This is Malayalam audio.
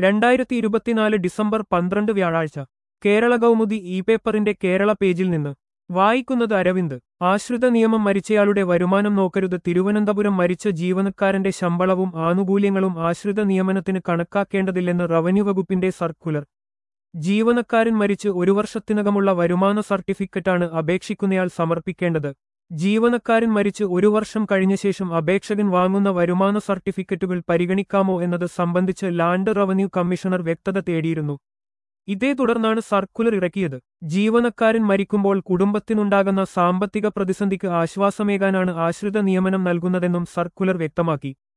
രണ്ടായിരത്തി ഇരുപത്തിനാല് ഡിസംബർ പന്ത്രണ്ട് വ്യാഴാഴ്ച കേരള കൗമുദി ഇ പേപ്പറിന്റെ കേരള പേജിൽ നിന്ന് വായിക്കുന്നത് അരവിന്ദ് ആശ്രിത നിയമം മരിച്ചയാളുടെ വരുമാനം നോക്കരുത് തിരുവനന്തപുരം മരിച്ച ജീവനക്കാരന്റെ ശമ്പളവും ആനുകൂല്യങ്ങളും ആശ്രിത നിയമനത്തിന് കണക്കാക്കേണ്ടതില്ലെന്ന് റവന്യൂ വകുപ്പിന്റെ സർക്കുലർ ജീവനക്കാരൻ മരിച്ച് ഒരു വർഷത്തിനകമുള്ള വരുമാന സർട്ടിഫിക്കറ്റാണ് അപേക്ഷിക്കുന്നയാൾ സമർപ്പിക്കേണ്ടത് ജീവനക്കാരൻ മരിച്ച് ഒരു വർഷം കഴിഞ്ഞ ശേഷം അപേക്ഷകൻ വാങ്ങുന്ന വരുമാന സർട്ടിഫിക്കറ്റുകൾ പരിഗണിക്കാമോ എന്നത് സംബന്ധിച്ച് ലാൻഡ് റവന്യൂ കമ്മീഷണർ വ്യക്തത തേടിയിരുന്നു ഇതേ തുടർന്നാണ് സർക്കുലർ ഇറക്കിയത് ജീവനക്കാരൻ മരിക്കുമ്പോൾ കുടുംബത്തിനുണ്ടാകുന്ന സാമ്പത്തിക പ്രതിസന്ധിക്ക് ആശ്വാസമേകാനാണ് ആശ്രിത നിയമനം നൽകുന്നതെന്നും സർക്കുലർ വ്യക്തമാക്കി